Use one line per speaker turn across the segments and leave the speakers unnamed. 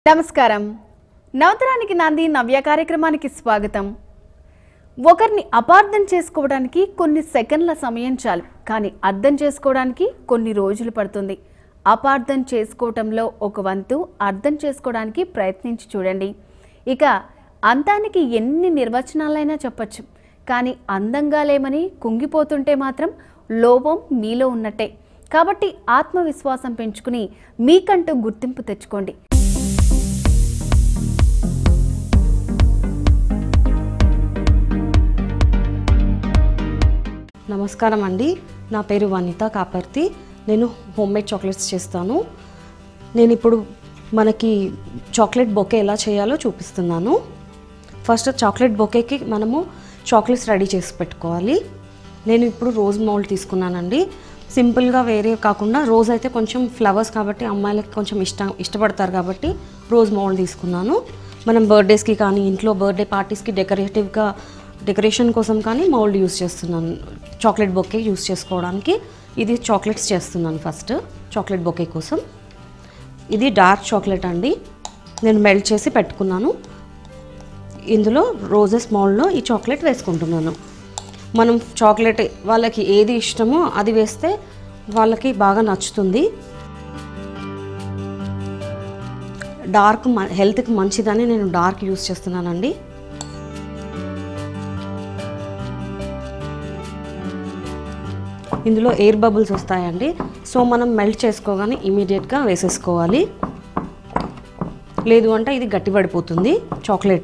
నమస్కారం నవతరానికి నాంది నవ్య కార్యక్రమానికి స్వాగతం ఒకరిని అపార్థం చేసుకోవడానికి కొన్ని సెకండ్ల సమయం చాలు కానీ అర్థం చేసుకోవడానికి కొన్ని రోజులు పడుతుంది అపార్థం చేసుకోవటంలో ఒక వంతు అర్థం చేసుకోవడానికి ప్రయత్నించి చూడండి ఇక అంతానికి ఎన్ని నిర్వచనాలైనా చెప్పచ్చు కానీ అందంగా లేమని కుంగిపోతుంటే మాత్రం లోపం మీలో ఉన్నట్టే కాబట్టి ఆత్మవిశ్వాసం పెంచుకుని మీకంటూ గుర్తింపు తెచ్చుకోండి
నమస్కారం అండి నా పేరు వనిత కాపర్తి నేను హోమ్ మేడ్ చాక్లెట్స్ చేస్తాను నేను ఇప్పుడు మనకి చాక్లెట్ బొకే ఎలా చేయాలో చూపిస్తున్నాను ఫస్ట్ చాక్లెట్ బొకేకి మనము చాక్లెట్స్ రెడీ చేసి పెట్టుకోవాలి నేను ఇప్పుడు రోజ్ మౌల్డ్ తీసుకున్నానండి సింపుల్గా వేరే కాకుండా రోజ్ అయితే కొంచెం ఫ్లవర్స్ కాబట్టి అమ్మాయిలకి కొంచెం ఇష్టం ఇష్టపడతారు కాబట్టి రోజ్ మౌల్డ్ తీసుకున్నాను మనం బర్త్డేస్కి కానీ ఇంట్లో బర్త్డే పార్టీస్కి డెకరేటివ్గా డెకరేషన్ కోసం కానీ మౌల్డ్ యూస్ చేస్తున్నాను చాక్లెట్ బొకే యూస్ చేసుకోవడానికి ఇది చాక్లెట్స్ చేస్తున్నాను ఫస్ట్ చాక్లెట్ బొకే కోసం ఇది డార్క్ చాక్లెట్ అండి నేను మెల్ట్ చేసి పెట్టుకున్నాను ఇందులో రోజెస్ మౌల్డ్లో ఈ చాక్లెట్ వేసుకుంటున్నాను మనం చాక్లెట్ వాళ్ళకి ఏది ఇష్టమో అది వేస్తే వాళ్ళకి బాగా నచ్చుతుంది డార్క్ మ- హెల్త్కి మంచిదని నేను డార్క్ యూస్ చేస్తున్నానండి ఇందులో ఎయిర్ బబుల్స్ వస్తాయండి సో మనం మెల్ట్ చేసుకోగానే ఇమీడియట్గా వేసేసుకోవాలి లేదు అంటే ఇది గట్టిపడిపోతుంది చాక్లెట్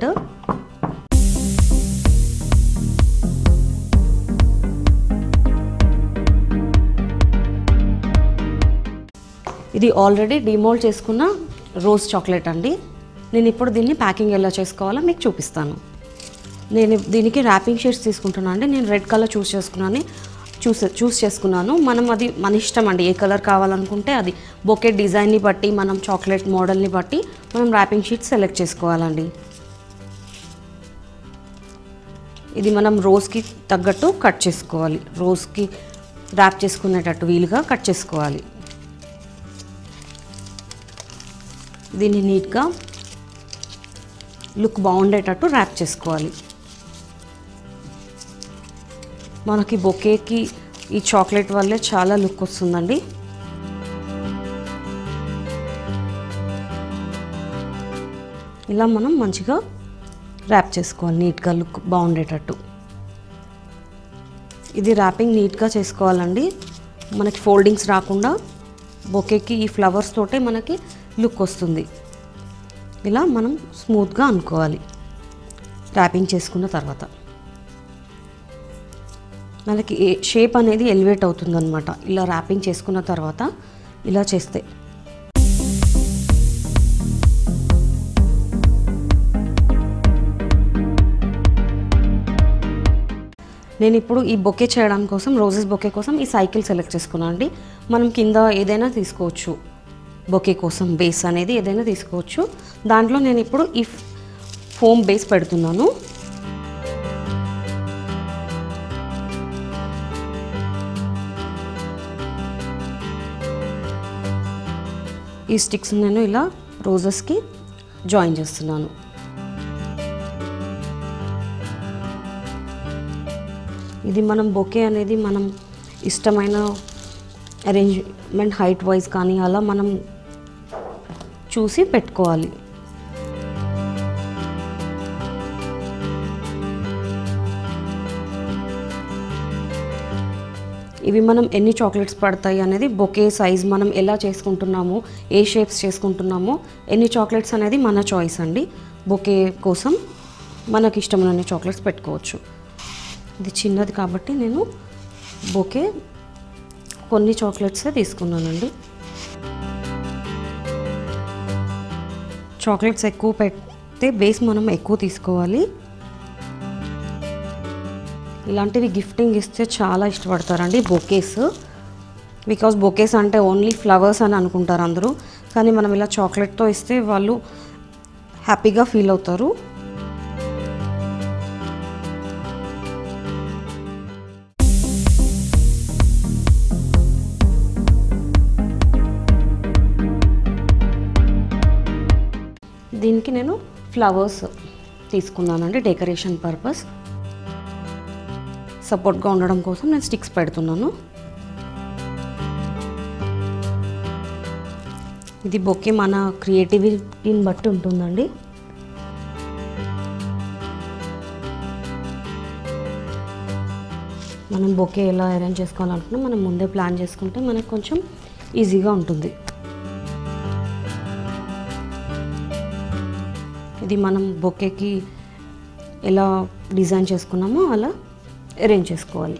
ఇది ఆల్రెడీ డిమోల్డ్ చేసుకున్న రోజ్ చాక్లెట్ అండి నేను ఇప్పుడు దీన్ని ప్యాకింగ్ ఎలా చేసుకోవాలో మీకు చూపిస్తాను నేను దీనికి ర్యాపింగ్ షీట్స్ తీసుకుంటున్నాను అండి నేను రెడ్ కలర్ చూస్ చేసుకున్నాను చూస్ చూస్ చేసుకున్నాను మనం అది మన ఇష్టం అండి ఏ కలర్ కావాలనుకుంటే అది బొకే డిజైన్ని బట్టి మనం చాక్లెట్ మోడల్ని బట్టి మనం ర్యాపింగ్ షీట్స్ సెలెక్ట్ చేసుకోవాలండి ఇది మనం రోజ్కి తగ్గట్టు కట్ చేసుకోవాలి రోజ్కి ర్యాప్ చేసుకునేటట్టు వీలుగా కట్ చేసుకోవాలి దీన్ని నీట్గా లుక్ బాగుండేటట్టు ర్యాప్ చేసుకోవాలి మనకి బొకేకి ఈ చాక్లెట్ వల్లే చాలా లుక్ వస్తుందండి ఇలా మనం మంచిగా ర్యాప్ చేసుకోవాలి నీట్గా లుక్ బాగుండేటట్టు ఇది ర్యాపింగ్ నీట్గా చేసుకోవాలండి మనకి ఫోల్డింగ్స్ రాకుండా బొకేకి ఈ ఫ్లవర్స్ తోటే మనకి లుక్ వస్తుంది ఇలా మనం స్మూత్గా అనుకోవాలి ర్యాపింగ్ చేసుకున్న తర్వాత మనకి ఏ షేప్ అనేది ఎలివేట్ అవుతుందన్నమాట ఇలా ర్యాపింగ్ చేసుకున్న తర్వాత ఇలా చేస్తే నేను ఇప్పుడు ఈ బొకే చేయడం కోసం రోజెస్ బొకే కోసం ఈ సైకిల్ సెలెక్ట్ చేసుకున్నాను అండి మనం కింద ఏదైనా తీసుకోవచ్చు బొకే కోసం బేస్ అనేది ఏదైనా తీసుకోవచ్చు దాంట్లో నేను ఇప్పుడు ఈ ఫోమ్ బేస్ పెడుతున్నాను ఈ స్టిక్స్ నేను ఇలా రోజెస్కి జాయిన్ చేస్తున్నాను ఇది మనం బొకే అనేది మనం ఇష్టమైన అరేంజ్మెంట్ హైట్ వైజ్ కానీ అలా మనం చూసి పెట్టుకోవాలి ఇవి మనం ఎన్ని చాక్లెట్స్ పడతాయి అనేది బొకే సైజ్ మనం ఎలా చేసుకుంటున్నామో ఏ షేప్స్ చేసుకుంటున్నామో ఎన్ని చాక్లెట్స్ అనేది మన చాయిస్ అండి బొకే కోసం మనకి ఇష్టమైన చాక్లెట్స్ పెట్టుకోవచ్చు ఇది చిన్నది కాబట్టి నేను బొకే కొన్ని చాక్లెట్సే తీసుకున్నానండి చాక్లెట్స్ ఎక్కువ పెడితే బేస్ మనం ఎక్కువ తీసుకోవాలి ఇలాంటివి గిఫ్టింగ్ ఇస్తే చాలా ఇష్టపడతారండి బొకేస్ బికాస్ బొకేస్ అంటే ఓన్లీ ఫ్లవర్స్ అని అనుకుంటారు అందరూ కానీ మనం ఇలా చాక్లెట్తో ఇస్తే వాళ్ళు హ్యాపీగా ఫీల్ అవుతారు దీనికి నేను ఫ్లవర్స్ తీసుకున్నానండి డెకరేషన్ పర్పస్ సపోర్ట్గా ఉండడం కోసం నేను స్టిక్స్ పెడుతున్నాను ఇది బొకే మన క్రియేటివిటీని బట్టి ఉంటుందండి మనం బొకే ఎలా అరేంజ్ చేసుకోవాలనుకున్నా మనం ముందే ప్లాన్ చేసుకుంటే మనకు కొంచెం ఈజీగా ఉంటుంది ఇది మనం బొకేకి ఎలా డిజైన్ చేసుకున్నామో అలా అరేంజ్ చేసుకోవాలి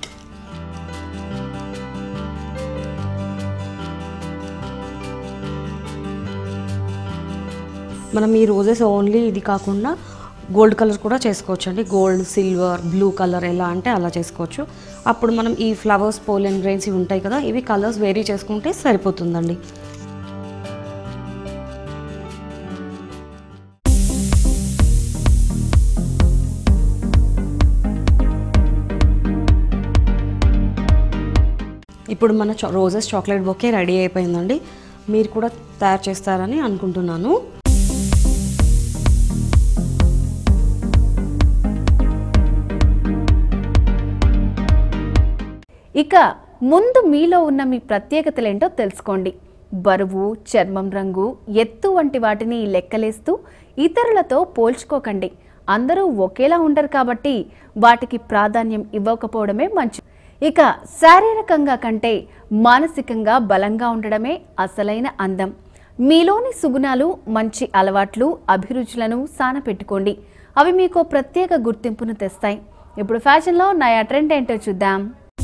మనం ఈ రోజెస్ ఓన్లీ ఇది కాకుండా గోల్డ్ కలర్ కూడా చేసుకోవచ్చు అండి గోల్డ్ సిల్వర్ బ్లూ కలర్ ఎలా అంటే అలా చేసుకోవచ్చు అప్పుడు మనం ఈ ఫ్లవర్స్ పోలెన్ గ్రెయిన్స్ ఇవి ఉంటాయి కదా ఇవి కలర్స్ వేరీ చేసుకుంటే సరిపోతుందండి ఇప్పుడు మన చా రోజెస్ చాక్లెట్ బొకే రెడీ అయిపోయిందండి మీరు కూడా తయారు చేస్తారని అనుకుంటున్నాను
ఇక ముందు మీలో ఉన్న మీ ప్రత్యేకతలేంటో తెలుసుకోండి బరువు చర్మం రంగు ఎత్తు వంటి వాటిని లెక్కలేస్తూ ఇతరులతో పోల్చుకోకండి అందరూ ఒకేలా ఉండరు కాబట్టి వాటికి ప్రాధాన్యం ఇవ్వకపోవడమే మంచి ఇక శారీరకంగా కంటే మానసికంగా బలంగా ఉండడమే అసలైన అందం మీలోని సుగుణాలు మంచి అలవాట్లు అభిరుచులను సానపెట్టుకోండి అవి మీకు ప్రత్యేక గుర్తింపును తెస్తాయి ఇప్పుడు ఫ్యాషన్లో నయా ట్రెండ్ ఏంటో చూద్దాం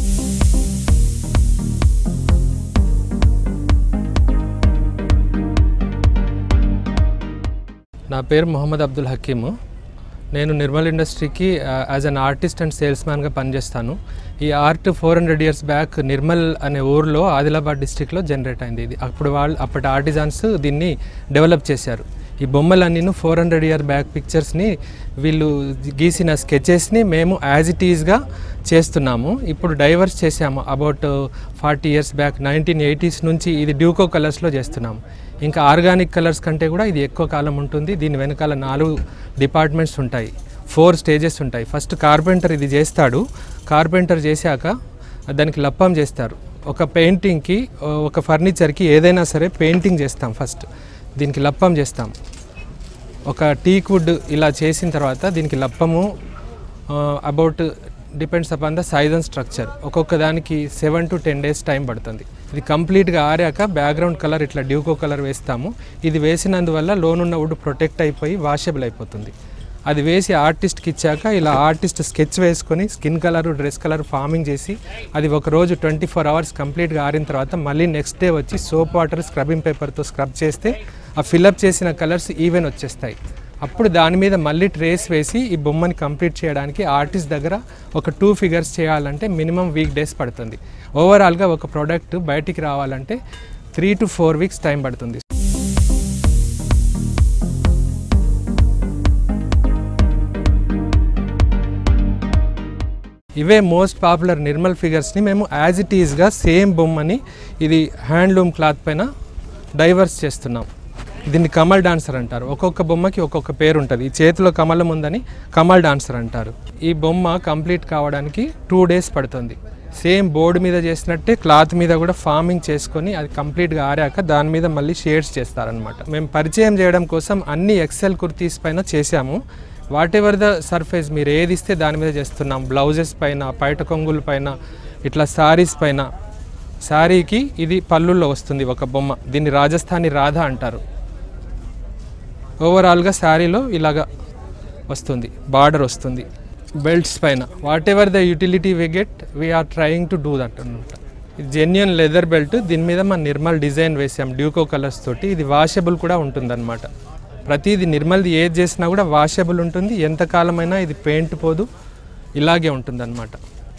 నా పేరు మొహమ్మద్ అబ్దుల్ హకీము నేను నిర్మల్ ఇండస్ట్రీకి as an artist and sales మ్యాన్గా పనిచేస్తాను ఈ art four hundred years back Nirmal అనే ఊర్లో ఆదిలాబాద్ డిస్టిక్లో జనరేట్ అయింది ఇది అప్పుడు వాళ్ళు అప్పటి ఆర్టిజాన్స్ దీన్ని డెవలప్ చేశారు ఈ బొమ్మలన్నీ ఫోర్ హండ్రెడ్ ఇయర్ బ్యాక్ పిక్చర్స్ని వీళ్ళు గీసిన స్కెచెస్ని మేము యాజ్ ఇట్ ఈజ్గా చేస్తున్నాము ఇప్పుడు డైవర్స్ చేసాము about forty years back nineteen eighties నుంచి ఇది డ్యూకో కలర్స్లో చేస్తున్నాము ఇంకా ఆర్గానిక్ కలర్స్ కంటే కూడా ఇది ఎక్కువ కాలం ఉంటుంది దీని వెనకాల నాలుగు డిపార్ట్మెంట్స్ ఉంటాయి ఫోర్ స్టేజెస్ ఉంటాయి ఫస్ట్ కార్పెంటర్ ఇది చేస్తాడు కార్పెంటర్ చేశాక దానికి లప్పం చేస్తారు ఒక పెయింటింగ్కి ఒక ఫర్నిచర్కి ఏదైనా సరే పెయింటింగ్ చేస్తాం ఫస్ట్ దీనికి లప్పం చేస్తాం ఒక టీక్ వుడ్ ఇలా చేసిన తర్వాత దీనికి లప్పము about depends upon the size and structure ఒక్కొక్క దానికి seven to ten days time పడుతుంది ఇది కంప్లీట్గా ఆరాక బ్యాక్గ్రౌండ్ కలర్ ఇట్లా డ్యూకో కలర్ వేస్తాము ఇది వేసినందువల్ల లోనున్న వుడ్ ప్రొటెక్ట్ అయిపోయి వాషబుల్ అయిపోతుంది అది వేసి ఆర్టిస్ట్కి ఇచ్చాక ఇలా ఆర్టిస్ట్ స్కెచ్ వేసుకొని skin colour dress colour forming చేసి అది ఒక రోజు ట్వంటీ ఫోర్ అవర్స్ కంప్లీట్గా ఆరిన తర్వాత మళ్ళీ నెక్స్ట్ డే వచ్చి సోప్ వాటర్ స్క్రబ్బింగ్ పేపర్తో స్క్రబ్ చేస్తే ఆ ఫిల్అప్ చేసిన కలర్స్ ఈవెన్ వచ్చేస్తాయి అప్పుడు దాని మీద మళ్ళీ ట్రేస్ వేసి ఈ బొమ్మని కంప్లీట్ చేయడానికి ఆర్టిస్ట్ దగ్గర ఒక టూ ఫిగర్స్ చేయాలంటే మినిమం వీక్ డేస్ పడుతుంది ఓవరాల్గా ఒక ప్రోడక్ట్ బయటికి రావాలంటే three to four weeks time పడుతుంది ఇవే మోస్ట్ పాపులర్ నిర్మల్ ఫిగర్స్ని మేము యాజ్ ఇట్ ఈజ్గా సేమ్ బొమ్మని ఇది హ్యాండ్లూమ్ క్లాత్ పైన డైవర్స్ చేస్తున్నాం దీన్ని కమల్ డాన్సర్ అంటారు ఒక్కొక్క బొమ్మకి ఒక్కొక్క పేరు ఉంటుంది ఈ చేతిలో కమలం ఉందని కమల్ డాన్సర్ అంటారు ఈ బొమ్మ కంప్లీట్ కావడానికి టూ డేస్ పడుతుంది సేమ్ బోర్డు మీద చేసినట్టే క్లాత్ మీద కూడా ఫార్మింగ్ చేసుకొని అది కంప్లీట్గా ఆరాక దాని మీద మళ్ళీ షేడ్స్ చేస్తారనమాట మేము పరిచయం చేయడం కోసం అన్ని ఎక్సెల్ కుర్తీస్ పైన చేశాము వాట్ ఎవర్ ద సర్ఫేస్ మీరు ఏది ఇస్తే దాని మీద చేస్తున్నాం బ్లౌజెస్ పైన పైట కొంగుల పైన ఇట్లా సారీస్ పైన శారీకి ఇది పళ్ళుల్లో వస్తుంది ఒక బొమ్మ దీన్ని రాజస్థానీ రాధ అంటారు ఓవరాల్గా శారీలో ఇలాగా వస్తుంది బార్డర్ వస్తుంది బెల్ట్స్ పైన whatever the utility we get we are trying to do that అనమాట ఇది జెన్యున్ లెదర్ బెల్ట్ దీని మీద మన నిర్మల్ డిజైన్ వేసాం డ్యూకో కలర్స్ తోటి ఇది వాషబుల్ కూడా ఉంటుందన్నమాట ప్రతిది నిర్మల్ది ఏది చేసినా కూడా వాషబుల్ ఉంటుంది ఎంతకాలమైనా ఇది పెయింట్ పోదు ఇలాగే ఉంటుందన్నమాట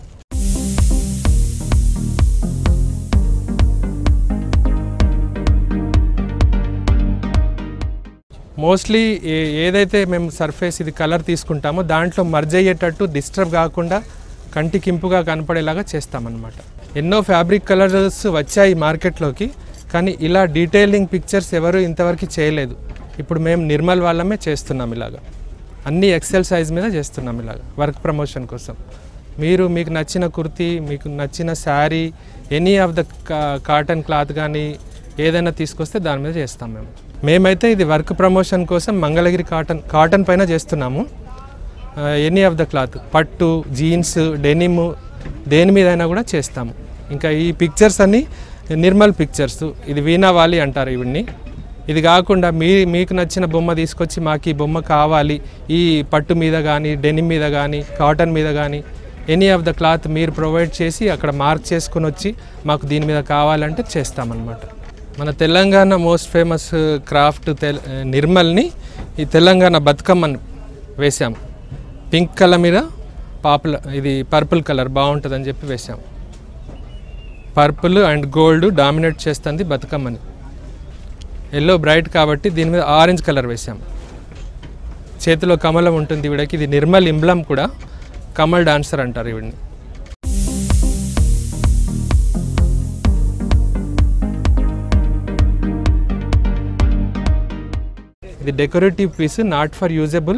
మోస్ట్లీ ఏ- ఏదైతే మేము సర్ఫేస్ ఇది కలర్ తీసుకుంటామో దాంట్లో మర్జ్ అయ్యేటట్టు డిస్టర్బ్ కాకుండా కంటికింపుగా కనపడేలాగా చేస్తామన్నమాట ఎన్నో ఫ్యాబ్రిక్ కలర్స్ వచ్చాయి మార్కెట్లోకి కానీ ఇలా డీటెయిలింగ్ పిక్చర్స్ ఎవరు ఇంతవరకు చేయలేదు ఇప్పుడు మేము నిర్మల్ వాళ్ళమే చేస్తున్నాం ఇలాగా అన్ని ఎక్సెల్ సైజ్ మీద చేస్తున్నాం ఇలాగా వర్క్ ప్రమోషన్ కోసం మీరు మీకు నచ్చిన కుర్తీ మీకు నచ్చిన sari any of the cotton cloth కానీ ఏదైనా తీసుకొస్తే దాని మీద చేస్తాం మేము మేమైతే ఇది వర్క్ ప్రమోషన్ కోసం మంగళగిరి కాటన్ కాటన్ పైన చేస్తున్నాము ఎనీ ఆఫ్ ద క్లాత్ పట్టు జీన్స్ డెనిమ్ దేని మీదైనా కూడా చేస్తాము ఇంకా ఈ పిక్చర్స్ అన్నీ నిర్మల్ పిక్చర్స్ ఇది వీణా వాలి అంటారు ఇవన్నీ ఇది కాకుండా మీ మీకు నచ్చిన బొమ్మ తీసుకొచ్చి మాకు ఈ బొమ్మ కావాలి ఈ పట్టు మీద కానీ డెనిమ్ మీద కానీ కాటన్ మీద కానీ ఎనీ ఆఫ్ ద క్లాత్ మీరు ప్రొవైడ్ చేసి అక్కడ మార్క్ చేసుకుని వచ్చి మాకు దీని మీద కావాలంటే చేస్తామన్నమాట మన తెలంగాణ మోస్ట్ ఫేమస్ క్రాఫ్ట్ తెల్ నిర్మల్ని ఈ తెలంగాణ బతుకమ్మని వేసాం పింక్ కలర్ మీద పాపుల ఇది పర్పుల్ కలర్ బాగుంటుందని చెప్పి వేసాం పర్పుల్ అండ్ గోల్డ్ డామినేట్ చేస్తుంది బతుకమ్మని ఎల్లో బ్రైట్ కాబట్టి దీని మీద ఆరెంజ్ కలర్ వేసాం చేతిలో కమలం ఉంటుంది ఈవిడకి ఇది నిర్మల్ ఇంబ్లం కూడా కమల్ డాన్సర్ అంటారు ఈవిడ్ని ఇది decorative piece not for usable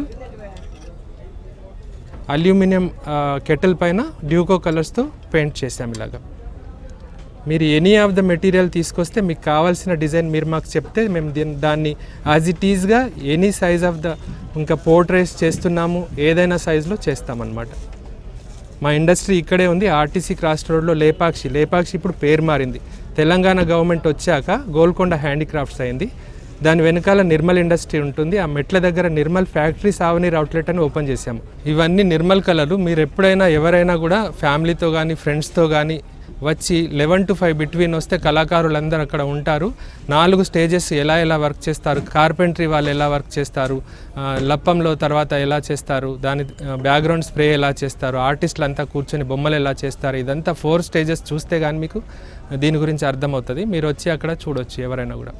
aluminium kettle పైన డ్యూకో కలర్స్తో పెయింట్ చేసాం ఇలాగా మీరు ఎనీ ఆఫ్ ద మెటీరియల్ తీసుకొస్తే మీకు కావాల్సిన డిజైన్ మీరు మాకు చెప్తే మేము దీన్ని దాన్ని యాజ్ ఇట్ ఈజ్గా ఎనీ సైజ్ ఆఫ్ ద ఇంకా పోర్ట్రేస్ చేస్తున్నాము ఏదైనా సైజులో చేస్తామన్నమాట మా ఇండస్ట్రీ ఇక్కడే ఉంది ఆర్టీసీ క్రాస్ రోడ్లో లేపాక్షి లేపాక్షి ఇప్పుడు పేరు మారింది తెలంగాణ గవర్నమెంట్ వచ్చాక గోల్కొండ హ్యాండీక్రాఫ్ట్స్ అయింది దాని వెనకాల నిర్మల్ ఇండస్ట్రీ ఉంటుంది ఆ మెట్ల దగ్గర నిర్మల్ ఫ్యాక్టరీ సావనీర్ అవుట్లెట్ అని ఓపెన్ చేశాము ఇవన్నీ నిర్మల్ కలర్లు మీరు ఎప్పుడైనా ఎవరైనా కూడా ఫ్యామిలీతో కానీ ఫ్రెండ్స్తో కానీ వచ్చి లెవెన్ టు ఫైవ్ బిట్వీన్ వస్తే కళాకారులందరూ అక్కడ ఉంటారు నాలుగు స్టేజెస్ ఎలా ఎలా వర్క్ చేస్తారు కార్పెంటరీ వాళ్ళు ఎలా వర్క్ చేస్తారు ఆ, లప్పంలో తర్వాత ఎలా చేస్తారు దాని బ్యాక్గ్రౌండ్ స్ప్రే ఎలా చేస్తారు ఆర్టిస్టులు అంతా కూర్చొని బొమ్మలు ఎలా చేస్తారు ఇదంతా ఫోర్ స్టేజెస్ చూస్తే కానీ మీకు దీని గురించి అర్థమవుతుంది మీరు వచ్చి అక్కడ చూడొచ్చు ఎవరైనా కూడా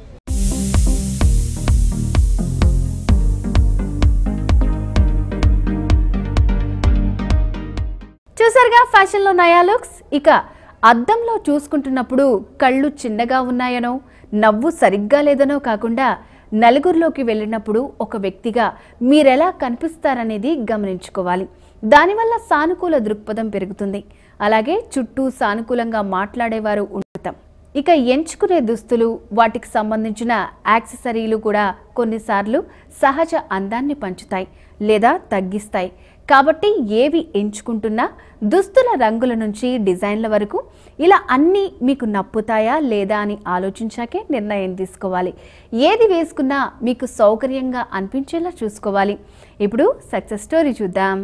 చూసారుగా ఫ్యాషన్లో నయా లుక్స్ ఇక అద్దంలో చూసుకుంటున్నప్పుడు కళ్ళు చిన్నగా ఉన్నాయనో నవ్వు సరిగ్గా లేదనో కాకుండా నలుగురిలోకి వెళ్ళినప్పుడు ఒక వ్యక్తిగా మీరెలా కనిపిస్తారనేది గమనించుకోవాలి దానివల్ల సానుకూల దృక్పథం పెరుగుతుంది అలాగే చుట్టూ సానుకూలంగా మాట్లాడేవారు ఉండటం ఇక ఎంచుకునే దుస్తులు వాటికి సంబంధించిన యాక్సెసరీలు కూడా కొన్నిసార్లు సహజ అందాన్ని పంచుతాయి లేదా తగ్గిస్తాయి కాబట్టి ఏవి ఎంచుకుంటున్నా దుస్తుల రంగుల నుంచి డిజైన్ల వరకు ఇలా అన్నీ మీకు నప్పుతాయా లేదా అని ఆలోచించాకే నిర్ణయం తీసుకోవాలి ఏది వేసుకున్నా మీకు సౌకర్యంగా అనిపించేలా చూసుకోవాలి ఇప్పుడు సక్సెస్ స్టోరీ చూద్దాం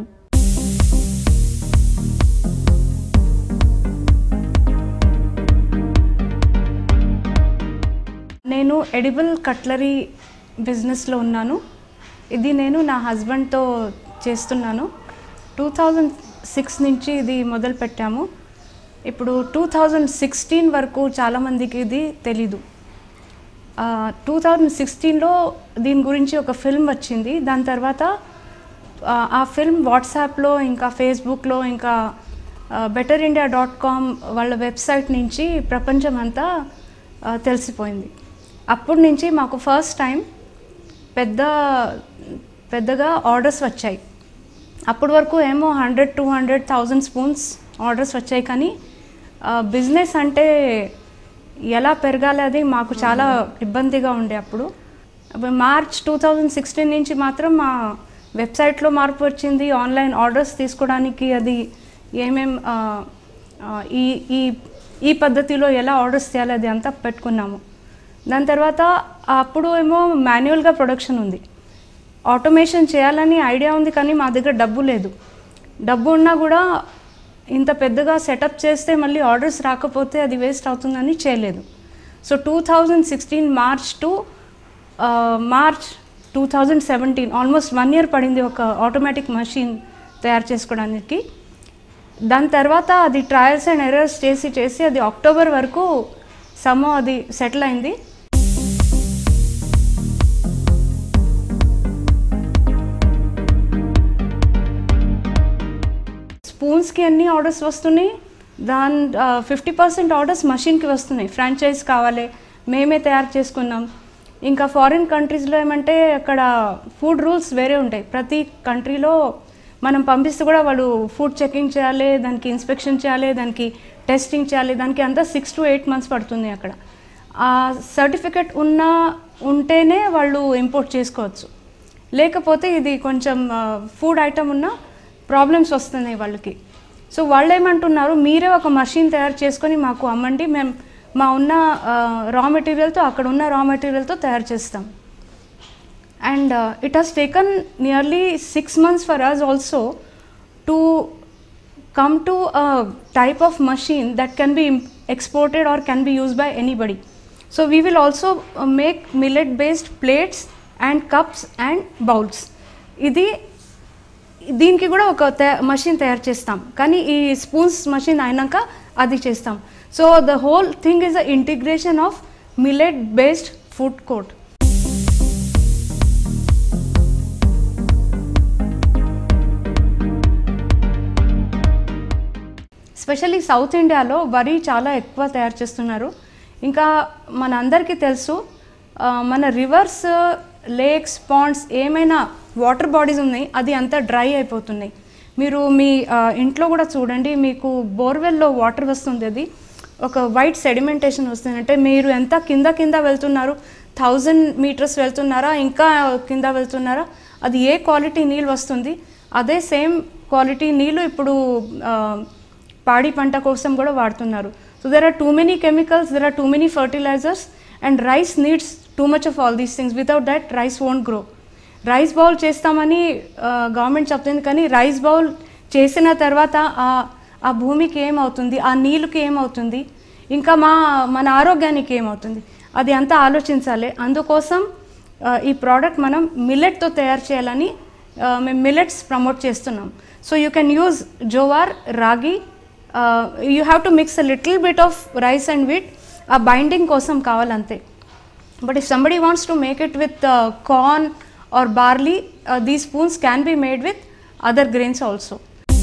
నేను ఎడిబుల్ కట్లరీ బిజినెస్లో ఉన్నాను ఇది నేను నా హస్బెండ్తో చేస్తున్నాను టూ థౌజండ్ సిక్స్ నుంచి ఇది మొదలు పెట్టాము ఇప్పుడు టూ థౌజండ్ సిక్స్టీన్ వరకు చాలామందికి ఇది తెలీదు టూ థౌజండ్ సిక్స్టీన్లో దీని గురించి ఒక ఫిల్మ్ వచ్చింది దాని తర్వాత ఆ, ఆ ఫిల్మ్ వాట్సాప్లో ఇంకా ఫేస్బుక్లో ఇంకా బెటర్ ఇండియా డాట్ కామ్ వాళ్ళ వెబ్సైట్ నుంచి ప్రపంచం అంతా ఆ, తెలిసిపోయింది అప్పటి నుంచి మాకు ఫస్ట్ టైం పెద్ద పెద్దగా ఆర్డర్స్ వచ్చాయి అప్పటి వరకు ఏమో hundred two hundred thousand spoons orders వచ్చాయి కానీ బిజినెస్ అంటే ఎలా పెరగాలి అది మాకు చాలా ఇబ్బందిగా ఉండే అప్పుడు అప్పుడు మార్చ్ టూ థౌజండ్ సిక్స్టీన్ నుంచి మాత్రం మా వెబ్సైట్లో మార్పు వచ్చింది ఆన్లైన్ ఆర్డర్స్ తీసుకోవడానికి అది ఏమేం ఆ, ఆ, ఈ ఈ ఈ పద్ధతిలో ఎలా ఆర్డర్స్ చేయాలి అది అంతా పెట్టుకున్నాము దాని తర్వాత అప్పుడు ఏమో మాన్యువల్గా ప్రొడక్షన్ ఉంది ఆటోమేషన్ చేయాలని ఐడియా ఉంది కానీ మా దగ్గర డబ్బు లేదు డబ్బు ఉన్నా కూడా ఇంత పెద్దగా సెటప్ చేస్తే మళ్ళీ ఆర్డర్స్ రాకపోతే అది వేస్ట్ అవుతుందని చేయలేదు so two thousand sixteen March to March two thousand seventeen almost one year పడింది ఒక ఆటోమేటిక్ మషిన్ తయారు చేసుకోవడానికి దాని తర్వాత అది ట్రయల్స్ అండ్ ఎర్రర్స్ చేసి చేసి అది అక్టోబర్ వరకు సమ్మో అది సెటిల్ అయింది స్పూన్స్కి అన్ని ఆర్డర్స్ వస్తున్నాయి దాని ఫిఫ్టీ పర్సెంట్ ఆర్డర్స్ మషిన్కి వస్తున్నాయి ఫ్రాంచైజ్ కావాలి మేమే తయారు చేసుకున్నాం ఇంకా ఫారిన్ కంట్రీస్లో ఏమంటే అక్కడ ఫుడ్ రూల్స్ వేరే ఉంటాయి ప్రతి కంట్రీలో మనం పంపిస్తే కూడా వాళ్ళు ఫుడ్ చెకింగ్ చేయాలి దానికి ఇన్స్పెక్షన్ చేయాలి దానికి టెస్టింగ్ చేయాలి దానికి అంతా సిక్స్ టు ఎయిట్ మంత్స్ పడుతుంది అక్కడ ఆ సర్టిఫికెట్ ఉన్న ఉంటేనే వాళ్ళు ఇంపోర్ట్ చేసుకోవచ్చు లేకపోతే ఇది కొంచెం ఫుడ్ ఐటమ్ ఉన్న ప్రాబ్లమ్స్ వస్తున్నాయి వాళ్ళకి సో వాళ్ళు ఏమంటున్నారు మీరే ఒక మషిన్ తయారు చేసుకొని మాకు అమ్మండి మేము మా ఉన్న రా మెటీరియల్తో అక్కడ ఉన్న రా మెటీరియల్తో తయారు చేస్తాం and it has taken nearly six months for us also to come to a type of machine that can be im- exported or can be used by anybody. So we will also uh, make millet based plates and cups and bowls. ఇది దీనికి కూడా ఒక machine తయారు చేస్తాం కానీ ఈ spoons machine అయినాక అది చేస్తాం so the whole thing is a integration of millet based food court specially south ఇండియాలో వరి చాలా ఎక్కువ తయారు చేస్తున్నారు ఇంకా మన అందరికీ తెలుసు ఆ, మన రివర్స్ లేక్స్ పాండ్స్ ఏమైనా వాటర్ బాడీస్ ఉన్నాయి అది అంతా డ్రై అయిపోతున్నాయి మీరు మీ ఆ, ఇంట్లో కూడా చూడండి మీకు బోర్వెల్లో వాటర్ వస్తుంది అది ఒక వైట్ సెడిమెంటేషన్ వస్తుంది అంటే మీరు ఎంత కింద కింద వెళ్తున్నారు థౌజండ్ మీటర్స్ వెళ్తున్నారా ఇంకా కింద వెళ్తున్నారా అది ఏ క్వాలిటీ నీళ్ళు వస్తుంది అదే సేమ్ క్వాలిటీ నీళ్ళు ఇప్పుడు ఆ, పాడి పంట కోసం కూడా వాడుతున్నారు so there are too many chemicals there are too many fertilizers and rice needs too much of all these things without that rice won't grow rice bowl చేస్తామని గవర్నమెంట్ చెప్తుంది కానీ రైస్ బౌల్ చేసిన తర్వాత ఆ ఆ భూమికి ఏమవుతుంది ఆ నీళ్ళకి ఏమవుతుంది ఇంకా మా మన ఆరోగ్యానికి ఏమవుతుంది అది అంతా ఆలోచించాలి అందుకోసం ఆ, ఈ ప్రోడక్ట్ మనం మిల్లెట్తో తయారు చేయాలని ఆ, మేము మిల్లెట్స్ ప్రమోట్ చేస్తున్నాం so you can use jowar ragi you have to mix a little bit of rice and wheat ఆ బైండింగ్ కోసం కావాలంతే but if somebody wants to make it with corn or barley the spoons can be made with other grains also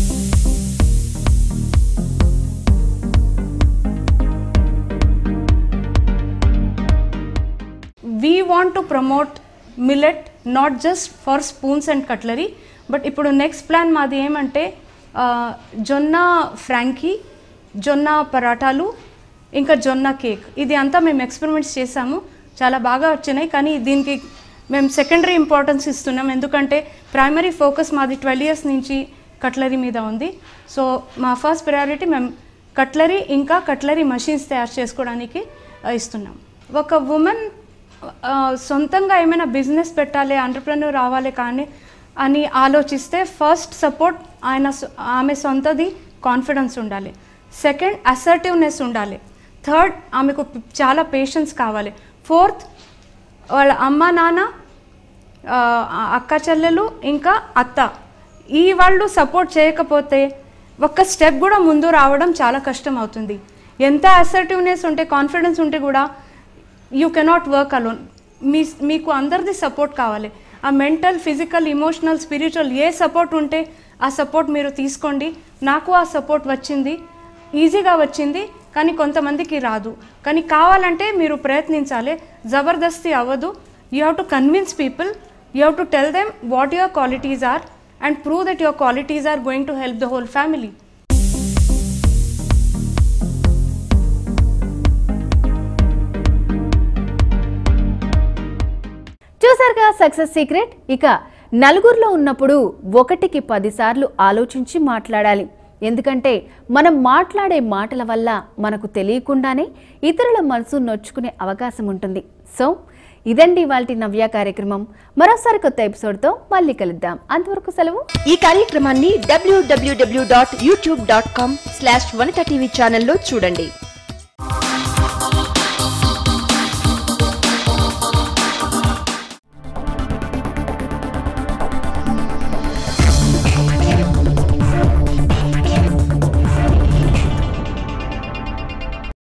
we want to promote millet not just for spoons and cutlery but ఇప్పుడు next plan మాది ఏమంటే ఆ, జొన్న Frankie జొన్న పరాటాలు ఇంకా జొన్న cake ఇది అంతా మేము ఎక్స్పెరిమెంట్స్ చేసాము చాలా బాగా వచ్చినాయి కానీ దీనికి మేము సెకండరీ ఇంపార్టెన్స్ ఇస్తున్నాం ఎందుకంటే ప్రైమరీ ఫోకస్ మాది ట్వెల్వ్ ఇయర్స్ నుంచి కట్లరీ మీద ఉంది సో మా ఫస్ట్ ప్రయారిటీ మేము కట్లరీ ఇంకా కట్లరీ మషిన్స్ తయారు చేసుకోవడానికి ఆ, ఇస్తున్నాం ఒక ఉమెన్ ఆ, సొంతంగా ఏమైనా బిజినెస్ పెట్టాలి ఆంటర్ప్రెన్యూర్ రావాలి కానీ అని ఆలోచిస్తే ఫస్ట్ సపోర్ట్ ఆయన సొ- ఆమె సొంతది కాన్ఫిడెన్స్ ఉండాలి సెకండ్ అసర్టివ్నెస్ ఉండాలి థర్డ్ ఆమెకు ప- చాలా పేషెన్స్ కావాలి ఫోర్త్ వాళ్ళ అమ్మ నాన్న ఆ, అక్క చెల్లెలు ఇంకా అత్త ఈ వాళ్ళు సపోర్ట్ చేయకపోతే ఒక్క స్టెప్ కూడా ముందు రావడం చాలా కష్టం అవుతుంది ఎంత అసర్టివ్నెస్ ఉంటే కాన్ఫిడెన్స్ ఉంటే కూడా యూ కెనాట్ వర్క్ అలోన్ మీ మీకు అందరిది సపోర్ట్ కావాలి ఆ మెంటల్ ఫిజికల్ ఇమోషనల్ స్పిరిచువల్ ఏ సపోర్ట్ ఉంటే ఆ సపోర్ట్ మీరు తీసుకోండి నాకు ఆ సపోర్ట్ వచ్చింది ఈజీగా వచ్చింది కానీ కొంతమందికి రాదు కానీ కావాలంటే మీరు ప్రయత్నించాలి జబర్దస్తి అవ్వదు you have to convince people you have to tell them what your qualities are and prove that your qualities are going to help the whole family
చూసారుగా సక్సెస్ సీక్రెట్ ఇక నలుగురిలో ఉన్నప్పుడు ఒకటికి పదిసార్లు ఆలోచించి మాట్లాడాలి ఎందుకంటే మనం మాట్లాడే మాటల వల్ల మనకు తెలియకుండానే ఇతరుల మనసు నొచ్చుకునే అవకాశం ఉంటుంది సో ఇదండి ఇవాల్టి నవ్య కార్యక్రమం మరోసారి కొత్త ఎపిసోడ్తో మళ్ళీ కలుద్దాం అంతవరకు సెలవు
ఈ కార్యక్రమాన్ని WWW dot YouTube dot com slash Vanitha TV ఛానల్లో చూడండి